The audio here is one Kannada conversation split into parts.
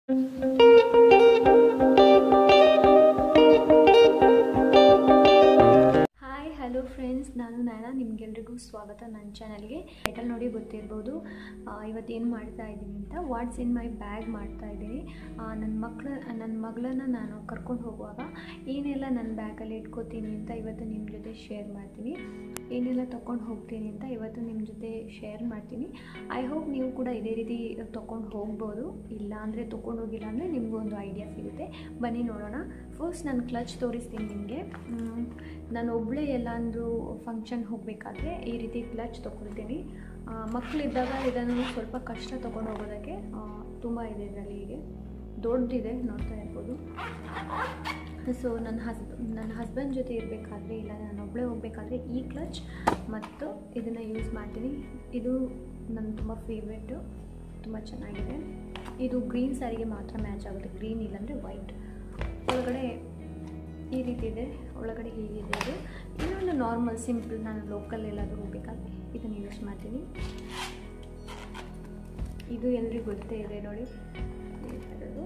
ಹಾಯ್ ಹಲೋ ಫ್ರೆಂಡ್ಸ್ ನಾನು ನಯನ ನಿಮಗೆಲ್ರಿಗೂ ಸ್ವಾಗತ ನನ್ನ ಚಾನಲ್ಗೆ ಟೈಟಲ್ ನೋಡಿ ಗೊತ್ತಿರ್ಬೋದು ಆ, ಇವತ್ತು ಏನು ಮಾಡ್ತಾ ಇದ್ದೀನಿ ಅಂತ ವಾಟ್ಸ್ ಇನ್ ಮೈ ಬ್ಯಾಗ್ ಮಾಡ್ತಾ ಇದ್ದೀನಿ ನನ್ನ ಮಕ್ಕಳ ನನ್ನ ಮಗಳನ್ನ ನಾನು ಕರ್ಕೊಂಡು ಹೋಗುವಾಗ ಏನೆಲ್ಲ ನನ್ನ ಬ್ಯಾಗಲ್ಲಿ ಇಟ್ಕೋತೀನಿ ಅಂತ ಇವತ್ತು ನಿಮ್ಮ ಜೊತೆ ಶೇರ್ ಮಾಡ್ತೀನಿ ಏನೆಲ್ಲ ತೊಗೊಂಡು ಹೋಗ್ತೀನಿ ಅಂತ ಇವತ್ತು ನಿಮ್ಮ ಜೊತೆ ಶೇರ್ ಮಾಡ್ತೀನಿ ಐ ಹೋಪ್ ನೀವು ಕೂಡ ಇದೇ ರೀತಿ ತೊಗೊಂಡು ಹೋಗ್ಬೋದು ಇಲ್ಲ ಅಂದರೆ ತೊಗೊಂಡು ಹೋಗಿಲ್ಲ ಅಂದರೆ ನಿಮಗೂ ಒಂದು ಐಡಿಯಾ ಸಿಗುತ್ತೆ ಬನ್ನಿ ನೋಡೋಣ ಫಸ್ಟ್ ನಾನು ಕ್ಲಚ್ ತೋರಿಸ್ತೀನಿ ನಿಮಗೆ ನಾನು ಒಬ್ಬಳೇ ಎಲ್ಲಾಂದರೂ ಫಂಕ್ಷನ್ ಹೋಗಬೇಕಾದ್ರೆ ಈ ರೀತಿ ಕ್ಲಚ್ ತೊಗೊಳ್ತೀನಿ ಆ, ಮಕ್ಕಳಿದ್ದಾಗ ಇದನ್ನು ಸ್ವಲ್ಪ ಕಷ್ಟ ತೊಗೊಂಡು ಹೋಗೋದಕ್ಕೆ ತುಂಬ ಇದೆ ಇದರಲ್ಲಿ ಹೀಗೆ ದೊಡ್ಡದಿದೆ ನೋಡ್ತಾ ಇರ್ಬೋದು ಸೊ ನನ್ನ ಹಸ್ಬ ನನ್ನ ಹಸ್ಬೆಂಡ್ ಜೊತೆ ಇರಬೇಕಾದ್ರೆ ಇಲ್ಲ ನಾನು ಒಬ್ಬಳೇ ಹೋಗಬೇಕಾದ್ರೆ ಈ ಕ್ಲಚ್ ಮತ್ತು ಇದನ್ನು ಯೂಸ್ ಮಾಡ್ತೀನಿ ಇದು ನನ್ನ ತುಂಬ ಫೇವ್ರೆಟು ತುಂಬ ಚೆನ್ನಾಗಿದೆ ಇದು ಗ್ರೀನ್ ಸ್ಯಾರಿಗೆ ಮಾತ್ರ ಮ್ಯಾಚ್ ಆಗುತ್ತೆ ಗ್ರೀನ್ ಇಲ್ಲಾಂದರೆ ವೈಟ್ ಒಳಗಡೆ ಈ ರೀತಿ ಇದೆ ಒಳಗಡೆ ಹೀಗಿದೆ ಇದು ಇನ್ನೊಂದು ನಾರ್ಮಲ್ ಸಿಂಪಲ್ ನಾನು ಲೋಕಲ್ ಎಲ್ಲಾದರೂ ಹೋಗ್ಬೇಕಾದ್ರೆ ಇದನ್ನು ಯೂಸ್ ಮಾಡ್ತೀನಿ ಇದು ಎಲ್ರಿಗೂ ಗೊತ್ತೇ ಇದೆ ನೋಡಿ ಈ ಥರದ್ದು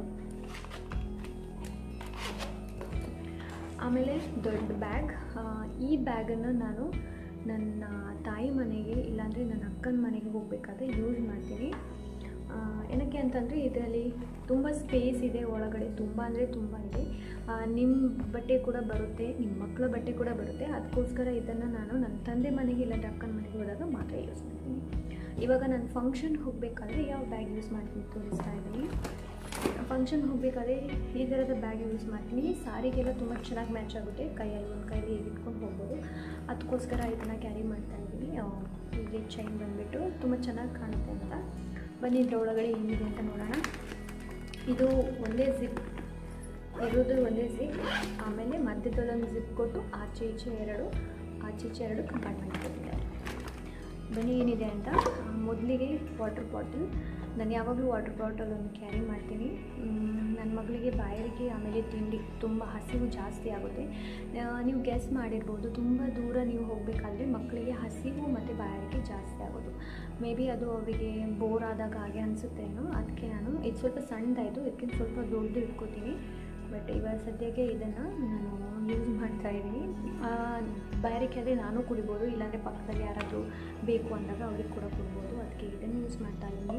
ಆಮೇಲೆ ದೊಡ್ಡ ಬ್ಯಾಗ್ ಈ ಬ್ಯಾಗನ್ನು ನಾನು ನನ್ನ ತಾಯಿ ಮನೆಗೆ ಇಲ್ಲಾಂದರೆ ನನ್ನ ಅಕ್ಕನ ಮನೆಗೆ ಹೋಗಬೇಕಾದ್ರೆ ಯೂಸ್ ಮಾಡ್ತೀನಿ ಆ, ಏನಕ್ಕೆ ಅಂತಂದರೆ ಇದರಲ್ಲಿ ತುಂಬ ಸ್ಪೇಸ್ ಇದೆ ಒಳಗಡೆ ತುಂಬ ಅಂದರೆ ತುಂಬ ಇದೆ ಆ, ನಿಮ್ಮ ಬಟ್ಟೆ ಕೂಡ ಬರುತ್ತೆ ನಿಮ್ಮ ಮಕ್ಕಳ ಬಟ್ಟೆ ಕೂಡ ಬರುತ್ತೆ ಅದಕ್ಕೋಸ್ಕರ ಇದನ್ನು ನಾನು ನನ್ನ ತಂದೆ ಮನೆಗೆ ಇಲ್ಲಾಂದರೆ ಅಕ್ಕನ ಮನೆಗೆ ಹೋದಾಗ ಮಾತ್ರ ಯೂಸ್ ಮಾಡ್ತೀನಿ ಇವಾಗ ನಾನು ಫಂಕ್ಷನ್ ಹೋಗಬೇಕಾದ್ರೆ ಯಾವ ಬ್ಯಾಗ್ ಯೂಸ್ ಮಾಡ್ತೀನಿ ತೋರಿಸ್ತಾ ಇದ್ದೀನಿ ಫಂಕ್ಷನ್ ಹೋಗಬೇಕಾದ್ರೆ ಈ ಥರದ ಬ್ಯಾಗ್ ಯೂಸ್ ಮಾಡ್ತೀನಿ ಸಾರಿಗೆಲ್ಲ ತುಂಬ ಚೆನ್ನಾಗಿ ಮ್ಯಾಚ್ ಆಗುತ್ತೆ ಕೈಯಲ್ಲಿ ಒಂದು ಕೈಯಲ್ಲಿ ಹೀಗೆ ಇಟ್ಕೊಂಡು ಹೋಗ್ಬೋದು ಅದಕ್ಕೋಸ್ಕರ ಇದನ್ನು ಕ್ಯಾರಿ ಮಾಡ್ತಾ ಇದ್ದೀನಿ ಹೀಗೆ ಚೈನ್ ಬಂದುಬಿಟ್ಟು ತುಂಬ ಚೆನ್ನಾಗಿ ಕಾಣುತ್ತೆ ಅಂತ ಬನ್ನಿ ಇದ್ರ ಒಳಗಡೆ ಏನಿದೆ ಅಂತ ನೋಡೋಣ ಇದು ಒಂದೇ ಜಿಪ್ ಇರೋದು ಒಂದೇ ಜಿಪ್ ಆಮೇಲೆ ಮಧ್ಯದಲ್ಲೊಂದು ಜಿಪ್ ಕೊಟ್ಟು ಆಚೆ ಈಚೆ ಎರಡು ಆಚೆ ಈಚೆ ಎರಡು ಕಂಪಾರ್ಟ್ಮೆಂಟ್ ಕೊಟ್ಟಿದ್ದಾರೆ ಬನ್ನಿ ಏನಿದೆ ಅಂತ ಆ, ಮೊದಲಿಗೆ ವಾಟರ್ ಬಾಟಲ್ ನಾನು ಯಾವಾಗಲೂ ವಾಟರ್ ಬಾಟಲ್ ಒಂದು ಕ್ಯಾರಿ ಮಾಡ್ತೀನಿ ಮ್, ನನ್ನ ಮಗಳಿಗೆ ಬಾಯಾರಿಕೆ ಆಮೇಲೆ ತಿಂಡಿ ತುಂಬ ಹಸಿವು ಜಾಸ್ತಿ ಆಗುತ್ತೆ ಆ, ನೀವು ಗೆಸ್ ಮಾಡಿರ್ಬೋದು ತುಂಬ ದೂರ ನೀವು ಹೋಗಬೇಕಾದ್ರೆ ಮಕ್ಕಳಿಗೆ ಹಸಿವು ಮತ್ತು ಬಾಯಾರಿಕೆ ಜಾಸ್ತಿ ಆಗೋದು ಮೇ ಬಿ ಅದು ಅವರಿಗೆ ಬೋರ್ ಆದಾಗ ಹಾಗೆ ಅನಿಸುತ್ತೇನೋ ಅದಕ್ಕೆ ನಾನು ಇದು ಸ್ವಲ್ಪ ಸಣ್ಣದಾಯಿತು ಇದಕ್ಕಿಂತ ಸ್ವಲ್ಪ ದೊಡ್ಡದು ಇಟ್ಕೋತೀನಿ ಬಟ್ ಇವಾಗ ಸದ್ಯಕ್ಕೆ ಇದನ್ನು ನಾನು ಯೂಸ್ ಮಾಡ್ತಾ ಇದ್ದೀನಿ ಬಾಯಾರಿಕೆ ಆದರೆ ನಾನು ಕುಡಿಬೋದು ಇಲ್ಲಾಂದರೆ ಪಕ್ಕದಲ್ಲಿ ಯಾರಾದರೂ ಬೇಕು ಅಂದಾಗ ಅವ್ರಿಗೆ ಕೂಡ ಕೊಡ್ಬೋದು ಅದಕ್ಕೆ ಇದನ್ನು ಯೂಸ್ ಮಾಡ್ತಾ ಇದ್ದೀನಿ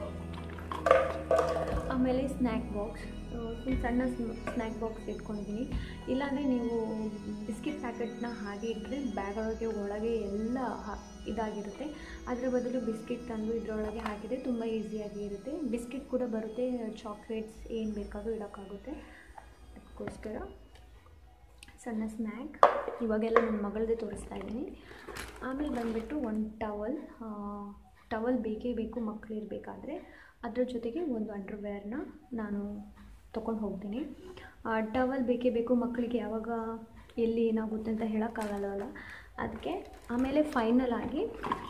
ಆಮೇಲೆ ಸ್ನ್ಯಾಕ್ ಬಾಕ್ಸ್ ಒಂದು ಸಣ್ಣ ಸ್ನ್ಯಾಕ್ ಬಾಕ್ಸ್ ಇಟ್ಕೊಂಡಿದ್ದೀನಿ ಇಲ್ಲಾಂದರೆ ನೀವು ಬಿಸ್ಕಿಟ್ ಪ್ಯಾಕೆಟ್ನ ಹಾಗೆ ಇಟ್ಟರೆ ಬ್ಯಾಗ್ ಒಳಗೆ ಒಳಗೆ ಎಲ್ಲ ಹ- ಇದಾಗಿರುತ್ತೆ ಅದರ ಬದಲು ಬಿಸ್ಕಿಟ್ ತಂದು ಇದರೊಳಗೆ ಹಾಕಿದರೆ ತುಂಬ ಈಸಿಯಾಗಿ ಇರುತ್ತೆ ಬಿಸ್ಕಿಟ್ ಕೂಡ ಬರುತ್ತೆ ಚಾಕ್ಲೇಟ್ಸ್ ಏನು ಬೇಕಾದರೂ ಇಡೋಕ್ಕಾಗುತ್ತೆ ಅದಕ್ಕೋಸ್ಕರ ಸಣ್ಣ ಸ್ನ್ಯಾಕ್ ಇವಾಗೆಲ್ಲ ನನ್ನ ಮಗಳದೇ ತೋರಿಸ್ತಾ ಇದ್ದೀನಿ ಆಮೇಲೆ ಬಂದುಬಿಟ್ಟು ಒಂದು ಟವಲ್ ಟವಲ್ ಬೇಕೇ ಬೇಕು ಮಕ್ಕಳು ಇರಬೇಕಾದ್ರೆ ಅದ್ರ ಜೊತೆಗೆ ಒಂದು ಅಂಡರ್ವೇರ್ನ ನಾನು ತೊಗೊಂಡು ಹೋಗ್ತೀನಿ ಟವಲ್ ಬೇಕೇ ಬೇಕು ಮಕ್ಕಳಿಗೆ ಯಾವಾಗ ಎಲ್ಲಿ ಏನಾಗುತ್ತೆ ಅಂತ ಹೇಳೋಕ್ಕಾಗಲ್ಲವಲ್ಲ ಅದಕ್ಕೆ ಆಮೇಲೆ ಫೈನಲ್ ಆಗಿ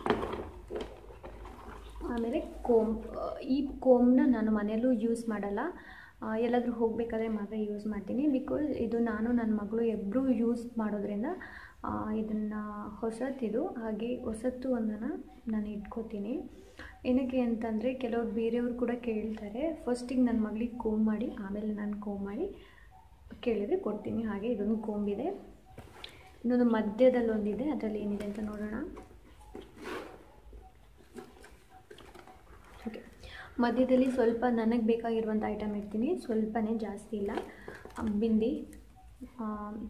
ಆಮೇಲೆ ಕೋಮ್ ಆ, ಈ ಕೋಮ್ನ ನಾನು ಮನೆಯಲ್ಲೂ ಯೂಸ್ ಮಾಡಲ್ಲ ಆ, ಎಲ್ಲಾದರೂ ಹೋಗಬೇಕಾದ್ರೆ ಮಾತ್ರ ಯೂಸ್ ಮಾಡ್ತೀನಿ ಬಿಕಾಸ್ ಇದು ನಾನು ನನ್ನ ಮಗಳು ಇಬ್ಬರು ಯೂಸ್ ಮಾಡೋದ್ರಿಂದ ಇದನ್ನು ಹೊಸತಿದು ಹಾಗೆ ಹೊಸತ್ತು ಒಂದನ್ನು ನಾನು ಇಟ್ಕೋತೀನಿ ಏನಕ್ಕೆ ಅಂತಂದರೆ ಕೆಲವ್ರು ಬೇರೆಯವ್ರು ಕೂಡ ಕೇಳ್ತಾರೆ ಫಸ್ಟಿಗೆ ನನ್ನ ಮಗಳಿಗೆ ಕೋಮ್ ಮಾಡಿ ಆಮೇಲೆ ನಾನು ಕೋಮ್ ಮಾಡಿ ಕೇಳಿದರೆ ಕೊಡ್ತೀನಿ ಹಾಗೆ ಇದೊಂದು ಕೋಂಬಿದೆ ಇನ್ನೊಂದು ಮಧ್ಯದಲ್ಲಿ ಒಂದಿದೆ ಅದರಲ್ಲಿ ಏನಿದೆ ಅಂತ ನೋಡೋಣ ಓಕೆ ಮಧ್ಯದಲ್ಲಿ ಸ್ವಲ್ಪ ನನಗೆ ಬೇಕಾಗಿರುವಂಥ ಐಟಮ್ ಇಡ್ತೀನಿ ಸ್ವಲ್ಪನೇ ಜಾಸ್ತಿ ಇಲ್ಲ ಆ, ಬಿಂದಿ ಆ,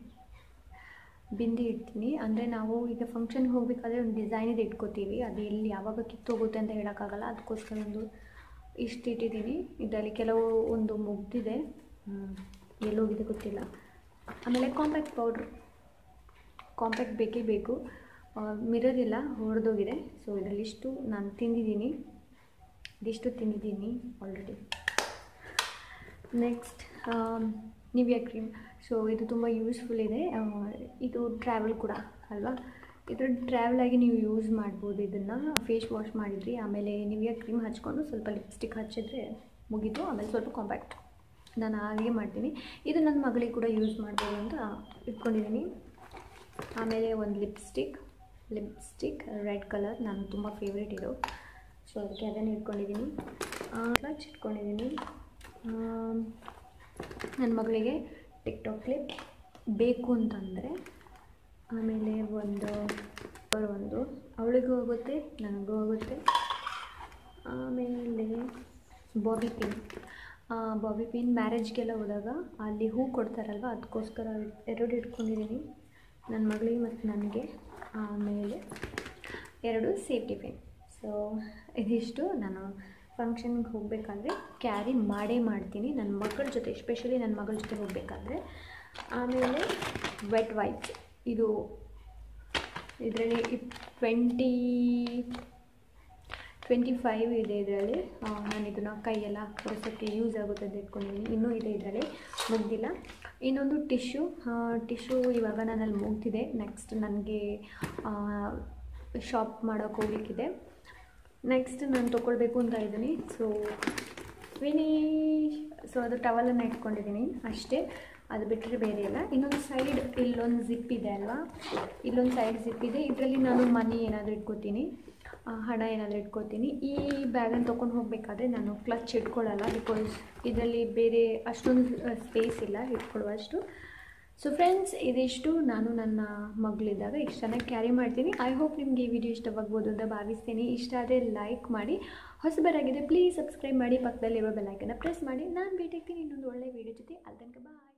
ಬಿಂದಿ ಇಡ್ತೀನಿ ಅಂದರೆ ನಾವು ಈಗ ಫಂಕ್ಷನ್ಗೆ ಹೋಗಬೇಕಾದ್ರೆ ಒಂದು ಡಿಸೈನಿದು ಇಟ್ಕೋತೀವಿ ಅದು ಎಲ್ಲಿ ಯಾವಾಗ ಕಿತ್ತೋಗುತ್ತೆ ಅಂತ ಹೇಳೋಕ್ಕಾಗಲ್ಲ ಅದಕ್ಕೋಸ್ಕರ ಒಂದು ಇಷ್ಟು ಇಟ್ಟಿದ್ದೀನಿ ಇದರಲ್ಲಿ ಕೆಲವು ಒಂದು ಮುಗ್ದಿದೆ ಹ್ಮ್, ಎಲ್ಲೋಗಿದೆ ಗೊತ್ತಿಲ್ಲ ಆಮೇಲೆ ಕಾಂಪ್ಯಾಕ್ಟ್ ಪೌಡ್ರ್ ಕಾಂಪ್ಯಾಕ್ಟ್ ಬೇಕೇ ಬೇಕು ಮಿರರ್ ಇಲ್ಲ ಹೊಡೆದೋಗಿದೆ ಸೊ ಇದರಲ್ಲಿಷ್ಟು ನಾನು ತಿಂದಿದ್ದೀನಿ ಇದಿಷ್ಟು ತಿಂದಿದ್ದೀನಿ already next Nivea cream so ಇದು ತುಂಬ ಯೂಸ್ಫುಲ್ ಇದೆ ಆ, ಇದು ಟ್ರಾವೆಲ್ ಕೂಡ ಅಲ್ವಾ ಇದು ಟ್ರಾವೆಲ್ ಆಗಿ ನೀವು ಯೂಸ್ ಮಾಡ್ಬೋದು ಇದನ್ನು ಫೇಸ್ ವಾಶ್ ಮಾಡಿದ್ರಿ ಆಮೇಲೆ ನಿವಿಯಾ ಕ್ರೀಮ್ ಹಚ್ಕೊಂಡು ಸ್ವಲ್ಪ ಲಿಪ್ಸ್ಟಿಕ್ ಹಚ್ಚಿದ್ರೆ ಮುಗೀತು ಆಮೇಲೆ ಸ್ವಲ್ಪ ಕಾಂಪ್ಯಾಕ್ಟ್ ನಾನು ಹಾಗೆ ಮಾಡ್ತೀನಿ ಇದು ನನ್ನ ಮಗಳಿಗೆ ಕೂಡ ಯೂಸ್ ಮಾಡ್ಬೋದು ಅಂತ ಇಟ್ಕೊಂಡಿದ್ದೀನಿ ಆಮೇಲೆ ಒಂದು ಲಿಪ್ಸ್ಟಿಕ್ ಲಿಪ್ಸ್ಟಿಕ್ ರೆಡ್ ಕಲರ್ ನಾನು ತುಂಬ ಫೇವ್ರೇಟ್ ಇದು ಸೊ ಅದಕ್ಕೆ ಅದನ್ನು ಇಟ್ಕೊಂಡಿದ್ದೀನಿ ಕ್ಲಚ್ ಇಟ್ಕೊಂಡಿದ್ದೀನಿ ನನ್ನ ಮಗಳಿಗೆ ಟಿಕ್ಟಾಕ್ ಕ್ಲಿಪ್ ಬೇಕು ಅಂತಂದರೆ ಆಮೇಲೆ ಒಂದು ಒಂದು ಅವಳಿಗೂ ಆಗುತ್ತೆ ನನಗೂ ಆಗುತ್ತೆ ಆಮೇಲೆ ಬಾಬಿ ಪಿನ್ ಬಾಬಿ ಪಿನ್ ಮ್ಯಾರೇಜ್ಗೆಲ್ಲ ಹೋದಾಗ ಅಲ್ಲಿ ಹೂ ಕೊಡ್ತಾರಲ್ವ ಅದಕ್ಕೋಸ್ಕರ ಎರಡು ಇಟ್ಕೊಂಡಿದ್ದೀನಿ ನನ್ನ ಮಗಳಿಗೆ ಮತ್ತು ನನಗೆ ಆಮೇಲೆ ಎರಡು ಸೇಫ್ಟಿ ಪಿನ್ ಸೊ ಇದಿಷ್ಟು ನಾನು ಫಂಕ್ಷನ್ಗೆ ಹೋಗಬೇಕಾದ್ರೆ ಕ್ಯಾರಿ ಮಾಡೇ ಮಾಡ್ತೀನಿ ನನ್ನ ಮಗಳ ಜೊತೆ ಎಸ್ಪೆಷಲಿ ನನ್ನ ಮಗಳ ಜೊತೆ ಹೋಗಬೇಕಾದ್ರೆ ಆಮೇಲೆ ವೆಟ್ ವೈಪ್ಸ್ ಇದು ಇದರಲ್ಲಿ ಟ್ವೆಂಟಿ ಟ್ವೆಂಟಿ ಫೈವ್ ಇದೆ ಇದರಲ್ಲಿ ನಾನು ಇದನ್ನು ಕೈಯೆಲ್ಲ ಒರೆಸೋಕ್ಕೆ ಯೂಸ್ ಆಗುತ್ತೆ ಅಂತ ಇಟ್ಕೊಂಡಿದ್ದೀನಿ ಇನ್ನೂ ಇದೆ ಇದರಲ್ಲಿ ಮುಗ್ದಿಲ್ಲ ಇನ್ನೊಂದು ಟಿಶ್ಯೂ ಟಿಶ್ಯೂ ಇವಾಗ ನನ್ನಲ್ಲಿ ಮುಗ್ದಿದೆ ನೆಕ್ಸ್ಟ್ ನನಗೆ ಶಾಪ್ ಮಾಡೋಕ್ಕೆ ಹೋಗ್ಲಿಕ್ಕಿದೆ ನೆಕ್ಸ್ಟ್ ನಾನು ತೊಗೊಳ್ಬೇಕು ಅಂತ ಇದ್ದೀನಿ ಸೊ ಫಿನಿಶ್ ಸೊ ಅದು ಟವಲನ್ನು ಇಟ್ಕೊಂಡಿದ್ದೀನಿ ಅಷ್ಟೇ ಅದು ಬಿಟ್ಟರೆ ಬೇರೆ ಇಲ್ಲ ಇನ್ನೊಂದು ಸೈಡ್ ಇಲ್ಲೊಂದು ಜಿಪ್ ಇದೆ ಅಲ್ವಾ ಇಲ್ಲೊಂದು ಸೈಡ್ ಜಿಪ್ ಇದೆ ಇದರಲ್ಲಿ ನಾನು ಮನಿ ಏನಾದರೂ ಇಟ್ಕೋತೀನಿ ಆ, ಹಣ ಏನಾದರೂ ಇಟ್ಕೋತೀನಿ ಈ ಬ್ಯಾಗನ್ನು ತೊಗೊಂಡು ಹೋಗಬೇಕಾದ್ರೆ ನಾನು ಕ್ಲಚ್ ಇಟ್ಕೊಳ್ಳಲ್ಲ ಬಿಕಾಸ್ ಇದರಲ್ಲಿ ಬೇರೆ ಅಷ್ಟೊಂದು ಸ್ಪೇಸ್ ಇಲ್ಲ ಇಟ್ಕೊಳ್ಳುವಷ್ಟು ಸೊ ಫ್ರೆಂಡ್ಸ್ ಇದಿಷ್ಟು ನಾನು ನನ್ನ ಮಗಳಿದ್ದಾಗ ಇಷ್ಟು ಚೆನ್ನಾಗಿ ಕ್ಯಾರಿ ಮಾಡ್ತೀನಿ ಐ ಹೋಪ್ ನಿಮಗೆ ಈ ವಿಡಿಯೋ ಇಷ್ಟವಾಗ್ಬೋದು ಅಂತ ಭಾವಿಸ್ತೀನಿ ಇಷ್ಟ ಆದರೆ ಲೈಕ್ ಮಾಡಿ ಹೊಸಬರಾಗಿದೆ ಪ್ಲೀಸ್ ಸಬ್ಸ್ಕ್ರೈಬ್ ಮಾಡಿ ಪಕ್ಕದಲ್ಲಿರುವ ಬೆಲ್ಲೈಕನ್ನು ಪ್ರೆಸ್ ಮಾಡಿ ನಾನು ಭೇಟಿ ಆಗ್ತೀನಿ ಇನ್ನೊಂದು ಒಳ್ಳೆ ವಿಡಿಯೋ ಜೊತೆ ಅಲ್ಲಿ ತನಕ ಬಾಯ್